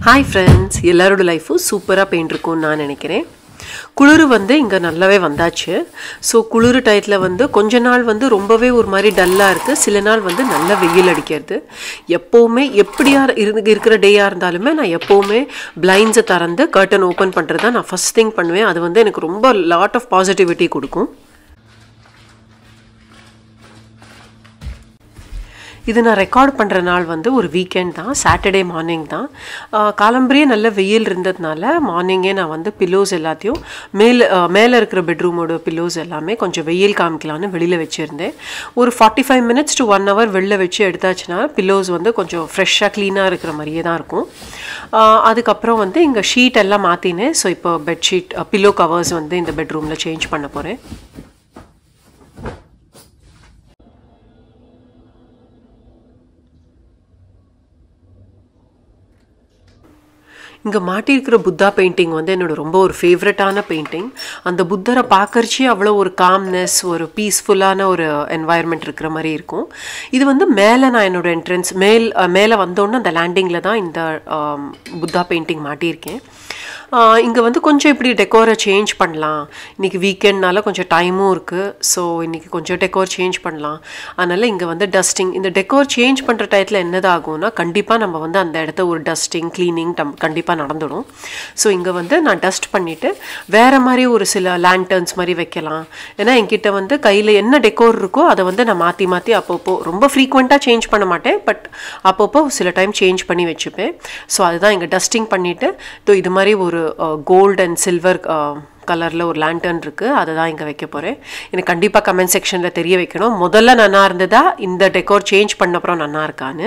hi friends எல்லாரோட லைஃப்பும் சூப்பராக paint இருக்கும்னு நான் நினைக்கிறேன் குளிர் வந்து இங்கே நல்லாவே வந்தாச்சு ஸோ குளிர் டயத்தில் வந்து கொஞ்ச நாள் வந்து ரொம்பவே ஒரு மாதிரி டல்லாக இருக்குது சில நாள் வந்து நல்ல வெயில் அடிக்கிறது எப்போவுமே எப்படியா இருந்து இருக்கிற டேயாக இருந்தாலுமே நான் எப்போவுமே பிளைண்ட்ஸை திறந்து கர்டன் ஓப்பன் பண்ணுறது தான் நான் ஃபஸ்ட் திங் பண்ணுவேன் அது வந்து எனக்கு ரொம்ப லாட் ஆஃப் பாசிட்டிவிட்டி கொடுக்கும் இது நான் ரெக்கார்ட் பண்ணுற நாள் வந்து ஒரு வீக்கெண்ட் தான் சாட்டர்டே மார்னிங் தான் காலம்பரியே நல்ல வெயில் இருந்ததுனால மார்னிங்கே நான் வந்து பில்லோஸ் எல்லாத்தையும் மேலே மேலே இருக்கிற பெட்ரூமோட பில்லோஸ் எல்லாமே கொஞ்சம் வெயில் காமிக்கலான்னு வெளியில் வச்சுருந்தேன் ஒரு forty five minutes to one hour வெளில வச்சு எடுத்தாச்சுன்னா பில்லோஸ் வந்து கொஞ்சம் ஃப்ரெஷ்ஷாக க்ளீனாக இருக்கிற மாதிரியே தான் இருக்கும் அதுக்கப்புறம் வந்து இங்கே ஷீட் எல்லாம் மாற்றினேன் ஸோ இப்போ பெட்ஷீட் பில்லோ கவர்ஸ் வந்து இந்த பெட்ரூமில் சேஞ்ச் பண்ண போகிறேன் இங்கே மாட்டியிருக்கிற புத்தா பெயிண்டிங் வந்து என்னோட ரொம்ப ஒரு ஃபேவரட்டான பெயிண்டிங் அந்த புத்தரை பார்க்கறச்சே அவ்வளோ ஒரு காம்னஸ் ஒரு பீஸ்ஃபுல்லான ஒரு என்வாயர்மெண்ட் இருக்கிற மாதிரி இருக்கும் இது வந்து மேலே நான் என்னோட என்ட்ரன்ஸ் மேல் மேலே வந்தோன்னே அந்த லேண்டிங்கில் தான் இந்த புத்தா பெயிண்டிங் மாட்டியிருக்கேன் இங்கே வந்து கொஞ்சம் இப்படி டெக்கோரை சேஞ்ச் பண்ணலாம் இன்றைக்கி வீக்கெண்ட்னால கொஞ்சம் டைமும் இருக்குது ஸோ இன்றைக்கி கொஞ்சம் டெக்கோர் சேஞ்ச் பண்ணலாம் அதனால் இங்கே வந்து டஸ்டிங் இந்த டெக்கோர் சேஞ்ச் பண்ணுற டயத்தில் என்னதாகும்னா கண்டிப்பாக நம்ம வந்து அந்த இடத்த ஒரு டஸ்டிங் க்ளீனிங் டம் கண்டிப்பாக நடந்துடும் ஸோ இங்கே வந்து நான் டஸ்ட் பண்ணிவிட்டு வேறு மாதிரி ஒரு சில லேண்டர்ன்ஸ் மாதிரி வைக்கலாம் ஏன்னா என்கிட்ட வந்து கையில் என்ன டெக்கோர் இருக்கோ அதை வந்து நான் மாற்றி மாற்றி அப்பப்போ ரொம்ப ஃப்ரீக்வெண்ட்டாக சேஞ்ச் பண்ண மாட்டேன் பட் அப்பப்போ சில டைம் சேஞ்ச் பண்ணி வச்சுப்பேன் ஸோ அதுதான் இங்கே டஸ்டிங் பண்ணிவிட்டு ஸோ இது மாதிரி ஒரு கோல்டு அண்ட் சில்வர் கலரில் ஒரு லேண்டர்ன் இருக்குது அதை தான் இங்கே வைக்க போகிறேன் எனக்கு கண்டிப்பாக கமெண்ட் செக்ஷனில் தெரிய வைக்கணும் முதல்ல நன்னா இருந்ததா இந்த டெக்கோர் சேஞ்ச் பண்ண அப்புறம் நன்னா இருக்கான்னு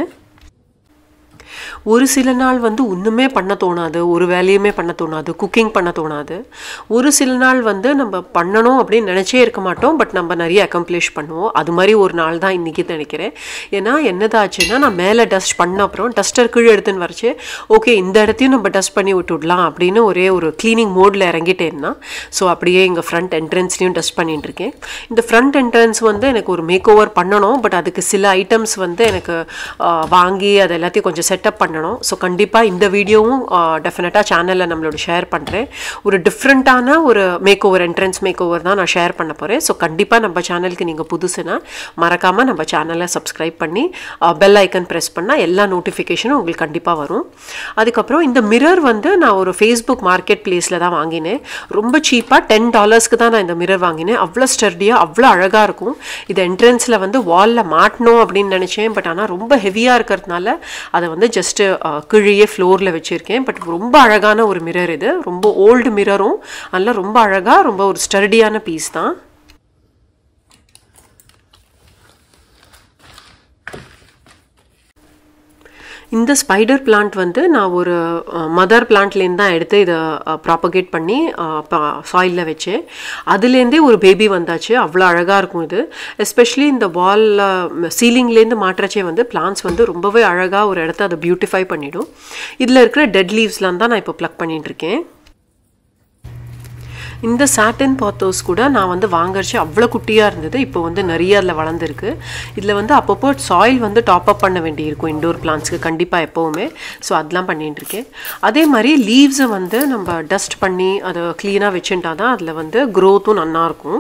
ஒரு சில நாள் வந்து ஒன்றுமே பண்ண தோணாது ஒரு வேலையுமே பண்ண தோணாது குக்கிங் பண்ண தோணாது ஒரு சில நாள் வந்து நம்ம பண்ணணும் அப்படின்னு நினச்சே இருக்க மாட்டோம் பட் நம்ம நிறைய அக்கம்ப்ளிஷ் பண்ணுவோம் அது மாதிரி ஒரு நாள் தான் இன்றைக்கி நினைக்கிறேன் ஏன்னா என்னதாச்சுன்னா நான் மேலே டஸ்ட் பண்ண அப்புறம் டஸ்டர் கீழே எடுத்துன்னு வரைச்சு ஓகே இந்த இடத்தையும் நம்ம டஸ்ட் பண்ணி விட்டுடலாம் அப்படின்னு ஒரே ஒரு க்ளீனிங் மோடில் இறங்கிட்டேன்னா ஸோ அப்படியே இங்கே ஃப்ரண்ட் என்ட்ரன்ஸ்லையும் டஸ்ட் பண்ணிட்டு இருக்கேன் இந்த ஃப்ரண்ட் என்ட்ரன்ஸ் வந்து எனக்கு ஒரு மேக் ஓவர் பண்ணணும் பட் அதுக்கு சில ஐட்டம்ஸ் வந்து எனக்கு வாங்கி அதை எல்லாத்தையும் கொஞ்சம் செட்டப் பண்ணணும் ஸோ கண்டிப்பாக இந்த வீடியோவும் டெஃபினட்டாக சேனலில் நம்மளோட ஷேர் பண்ணுறேன் ஒரு டிஃப்ரெண்ட்டான ஒரு makeover entrance makeover தான் நான் ஷேர் பண்ண போகிறேன் ஸோ கண்டிப்பாக நம்ம சேனலுக்கு நீங்கள் புதுசுனா மறக்காமல் நம்ம சேனலை சப்ஸ்கிரைப் பண்ணி பெல் ஐக்கன் ப்ரெஸ் பண்ணால் எல்லா நோட்டிஃபிகேஷனும் உங்களுக்கு கண்டிப்பாக வரும் அதுக்கப்புறம் இந்த மிரர் வந்து நான் ஒரு ஃபேஸ்புக் மார்க்கெட் பிளேஸில் தான் வாங்கினேன் ரொம்ப சீப்பாக டென் டாலர்ஸ்க்கு தான் நான் இந்த மிரர் வாங்கினேன் அவ்வளோ ஸ்டர்டியாக அவ்வளோ அழகாக இருக்கும் இது என்ட்ரன்ஸில் வந்து வாலில் மாட்டணும் அப்படின்னு நினச்சேன் பட் ஆனால் ரொம்ப ஹெவியாக இருக்கிறதுனால அதை வந்து ஜஸ்ட்டு கீழே ஃப்ளோரில் வச்சுருக்கேன் பட் ரொம்ப அழகான ஒரு மிரர் இது ரொம்ப ஓல்டு மிரரும் அதெல்லாம் ரொம்ப அழகாக ரொம்ப ஒரு ஸ்டர்டியான பீஸ் தான் இந்த ஸ்பைடர் பிளான்ட் வந்து நான் ஒரு மதர் பிளான்ட்லேருந்து தான் எடுத்து இதை ப்ராப்பகேட் பண்ணி சாயிலில் வச்சேன் அதுலேருந்தே ஒரு பேபி வந்தாச்சு அவ்வளோ அழகாக இருக்கும் இது எஸ்பெஷலி இந்த வாலில் சீலிங்லேருந்து மாற்றச்சே வந்து பிளான்ட்ஸ் வந்து ரொம்பவே அழகாக ஒரு இடத்த அதை பியூட்டிஃபை பண்ணிடும் இதில் இருக்கிற டெட் லீவ்ஸ்லாம் தான் நான் இப்போ ப்ளக் பண்ணிகிட்ருக்கேன் இந்த சாட்டன் பாத்தோஸ் கூட நான் வந்து வாங்கறச்சு அவ்வளோ குட்டியாக இருந்தது இப்போ வந்து நிறைய அதில் வளர்ந்துருக்கு இதில் வந்து அப்பப்போ சாயில் வந்து டாப் அப் பண்ண வேண்டியிருக்கும் இண்டோர் பிளான்ட்ஸ்க்கு கண்டிப்பாக எப்போவுமே ஸோ அதெல்லாம் பண்ணிட்டு இருக்கேன் அதே மாதிரி லீவ்ஸை வந்து நம்ம டஸ்ட் பண்ணி அதை க்ளீனாக வச்சுட்டா தான் அதில் வந்து க்ரோத்தும் நல்லாயிருக்கும்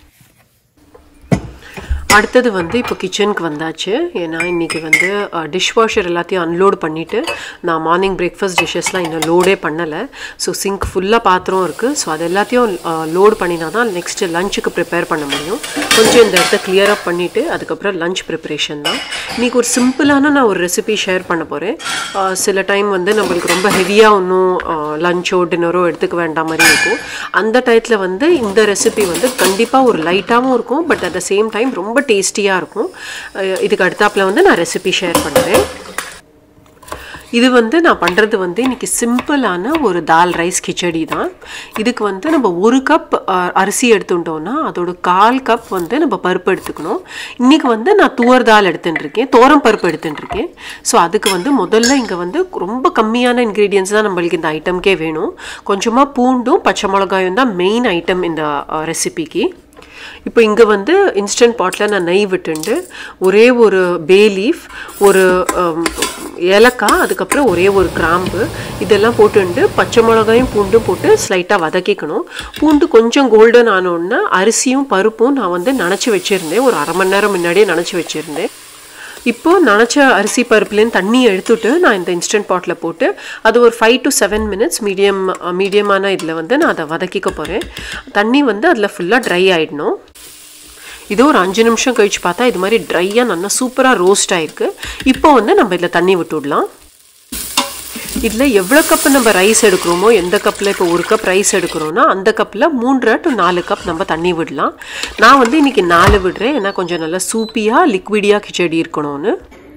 அடுத்தது வந்து இப்போ கிச்சனுக்கு வந்தாச்சு ஏன்னா இன்றைக்கி வந்து டிஷ் வாஷர் எல்லாத்தையும் அன்லோட் பண்ணிவிட்டு நான் மார்னிங் பிரேக்ஃபாஸ்ட் டிஷ்ஷஸ்லாம் இன்னும் லோடே பண்ணலை ஸோ சிங்க் ஃபுல்லாக பாத்திரம் இருக்குது ஸோ அது எல்லாத்தையும் லோட் பண்ணினா தான் நெக்ஸ்ட்டு லஞ்சுக்கு ப்ரிப்பேர் பண்ண முடியும் கொஞ்சம் இந்த இடத்த கிளியர் அப் பண்ணிவிட்டு அதுக்கப்புறம் லஞ்ச் ப்ரிப்பரேஷன் தான் இன்றைக்கி ஒரு சிம்பிளான நான் ஒரு ரெசிபி ஷேர் பண்ண போகிறேன் சில டைம் வந்து நம்மளுக்கு ரொம்ப ஹெவியாக ஒன்றும் லஞ்சோ டின்னரோ எடுத்துக்க வேண்டாம் மாதிரி இருக்கும் அந்த டயத்தில் வந்து இந்த ரெசிபி வந்து கண்டிப்பாக ஒரு லைட்டாகவும் இருக்கும் but at the same time ரொம்ப டேஸ்டியாக இருக்கும் இதுக்கு அடுத்தாப்பில் வந்து நான் ரெசிபி ஷேர் பண்ணுறேன் இது வந்து நான் பண்ணுறது வந்து இன்றைக்கி சிம்பிளான ஒரு தால் ரைஸ் கிச்சடி தான் இதுக்கு வந்து நம்ம ஒரு கப் அரிசி எடுத்துட்டோம்னா அதோட கால் கப் வந்து நம்ம பருப்பு எடுத்துக்கணும் இன்றைக்கி வந்து நான் துவர் தால் எடுத்துட்டுருக்கேன் தோரம் பருப்பு எடுத்துட்டுருக்கேன் ஸோ அதுக்கு வந்து முதல்ல இங்கே வந்து ரொம்ப கம்மியான இன்க்ரீடியன்ஸ் தான் நம்மளுக்கு இந்த ஐட்டம்க்கே வேணும் கொஞ்சமாக பூண்டும் பச்சை மிளகாயும் தான் மெயின் ஐட்டம் இந்த ரெசிபிக்கு இப்போ இங்கே வந்து இன்ஸ்டன்ட் பாட்டில் நான் நெய் விட்டுண்டு ஒரே ஒரு பே லீஃப் ஒரு ஹம், ஏலக்காய் அதுக்கப்புறம் ஒரே ஒரு கிராம்பு இதெல்லாம் போட்டுண்டு பச்சை மிளகாயும் பூண்டும் போட்டு ஸ்லைட்டாக வதக்கிக்கணும் பூண்டு கொஞ்சம் கோல்டன் ஆனோடனே அரிசியும் பருப்பும் நான் வந்து நனைச்சி வச்சுருந்தேன் ஒரு அரை மணி நேரம் முன்னாடியே நனைச்சி வச்சுருந்தேன் இப்போ நனைச்ச அரிசி பருப்புலேருந்து தண்ணி எடுத்துட்டு நான் இந்த இன்ஸ்டன்ட் பாட்டில் போட்டு அது ஒரு five to seven minutes medium மீடியமான இதில் வந்து நான் அதை வதக்கிக்க போகிறேன் தண்ணி வந்து அதில் ஃபுல்லாக ட்ரை ஆகிடணும் இது ஒரு அஞ்சு நிமிஷம் கழிச்சு பார்த்தா இது மாதிரி ட்ரையாக நல்லா சூப்பராக ரோஸ்ட் ஆயிருக்கு இப்போ வந்து நம்ம இதில் தண்ணி விட்டு விடலாம் இதில் எவ்வளோ கப் நம்ம ரைஸ் எடுக்கிறோமோ எந்த கப்பில் இப்போ ஒரு கப் ரைஸ் எடுக்கிறோன்னா அந்த கப்பில் மூன்றரை டு நாலு கப் நம்ம தண்ணி விடலாம் நான் வந்து இன்னைக்கு நாலு விடுறேன் ஏன்னா கொஞ்சம் நல்லா சூப்பியாக லிக்விடியாக கிச்சடி இருக்கணும்னு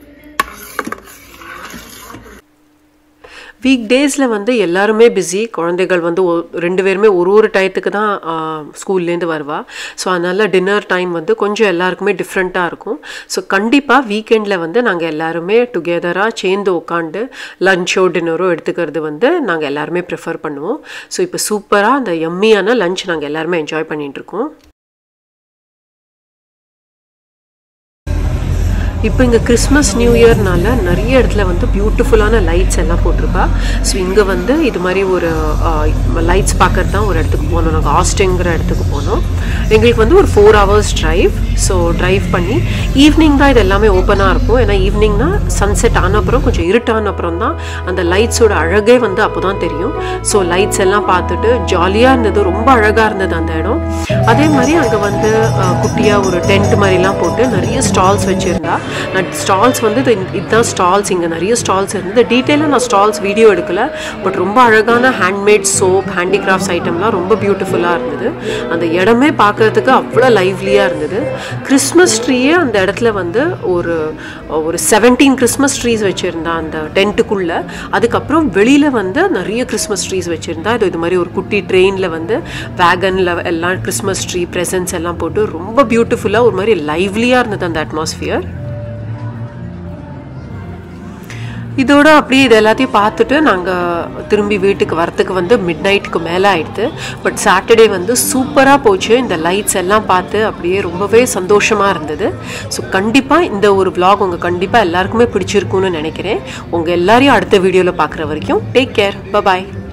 வீக் டேஸில் வந்து எல்லாருமே பிஸி குழந்தைகள் வந்து ஒ- ரெண்டு பேருமே ஒரு ஒரு டயத்துக்கு தான் ஸ்கூல்லேருந்து வருவா ஸோ அதனால் டின்னர் டைம் வந்து கொஞ்சம் எல்லாருக்குமே டிஃப்ரெண்ட்டாக இருக்கும் ஸோ கண்டிப்பாக வீக்கெண்டில் வந்து நாங்கள் எல்லாருமே டுகெதராக சேர்ந்து உட்காந்து லஞ்சோ டின்னரோ எடுத்துக்கிறது வந்து நாங்கள் எல்லாருமே ப்ரிஃபர் பண்ணுவோம் ஸோ இப்போ சூப்பராக அந்த எம்மியான லஞ்ச் நாங்கள் எல்லாருமே என்ஜாய் பண்ணிட்டு இருக்கோம் இப்போ இங்கே கிறிஸ்மஸ் நியூ இயர்னால நிறைய இடத்துல வந்து பியூட்டிஃபுல்லான லைட்ஸ் எல்லாம் போட்டிருப்பா ஸோ இங்கே வந்து இது மாதிரி ஒரு லைட்ஸ் பார்க்கறது தான் ஒரு இடத்துக்கு போனோம் நாங்கள் ஆஸ்டிங்கிற இடத்துக்கு போனோம் எங்களுக்கு வந்து ஒரு four hours drive so drive பண்ணி ஈவினிங் தான் இது எல்லாமே ஓப்பனாக இருக்கும் ஏன்னா ஈவினிங்னா சன்செட் ஆன அப்புறம் கொஞ்சம் இருட்டான அப்புறம் தான் அந்த லைட்ஸோட அழகே வந்து அப்போ தான் தெரியும் ஸோ லைட்ஸ் எல்லாம் பார்த்துட்டு ஜாலியாக இருந்தது ரொம்ப அழகாக இருந்தது அந்த இடம் அதே மாதிரி அங்கே வந்து குட்டியாக ஒரு டென்ட் மாதிரிலாம் போட்டு நிறைய ஸ்டால்ஸ் வச்சுருந்தா நான் ஸ்டால்ஸ் வந்து இது இதுதான் ஸ்டால்ஸ் இங்கே நிறைய ஸ்டால்ஸ் இருந்தது டீட்டெயிலாக நான் ஸ்டால்ஸ் வீடியோ எடுக்கல பட் ரொம்ப அழகான ஹேண்ட்மேட் சோப் ஹேண்டிகிராஃப்ட்ஸ் ஐட்டம்லாம் ரொம்ப பியூட்டிஃபுல்லாக இருந்தது அந்த இடமே பார்க்கறதுக்கு அவ்வளோ லைவ்லியாக இருந்தது கிறிஸ்மஸ் ட்ரீயே அந்த இடத்துல வந்து ஒரு ஒரு செவன்டீன் கிறிஸ்மஸ் ட்ரீஸ் வச்சுருந்தா அந்த டென்ட்டுக்குள்ளே அதுக்கப்புறம் வெளியில் வந்து நிறைய கிறிஸ்மஸ் ட்ரீஸ் வச்சுருந்தா இது இது மாதிரி ஒரு குட்டி ட்ரெயினில் வந்து வேகனில் எல்லாம் கிறிஸ்மஸ் ட்ரீ ப்ரெசன்ஸ் எல்லாம் போட்டு ரொம்ப பியூட்டிஃபுல்லாக ஒரு மாதிரி லைவ்லியாக இருந்தது அந்த அட்மாஸ்ஃபியர் இதோட அப்படியே இது எல்லாத்தையும் பார்த்துட்டு நாங்கள் திரும்பி வீட்டுக்கு வரத்துக்கு வந்து மிட் நைட்டுக்கு மேலே ஆயிடுது பட் சாட்டர்டே வந்து சூப்பராக போச்சு இந்த லைட்ஸ் எல்லாம் பார்த்து அப்படியே ரொம்பவே சந்தோஷமாக இருந்தது ஸோ கண்டிப்பாக இந்த ஒரு vlog உங்கள் கண்டிப்பாக எல்லாருக்குமே பிடிச்சிருக்கும்னு நினைக்கிறேன் உங்கள் எல்லாரையும் அடுத்த வீடியோவில் பார்க்குற வரைக்கும் டேக் கேர் பபாய்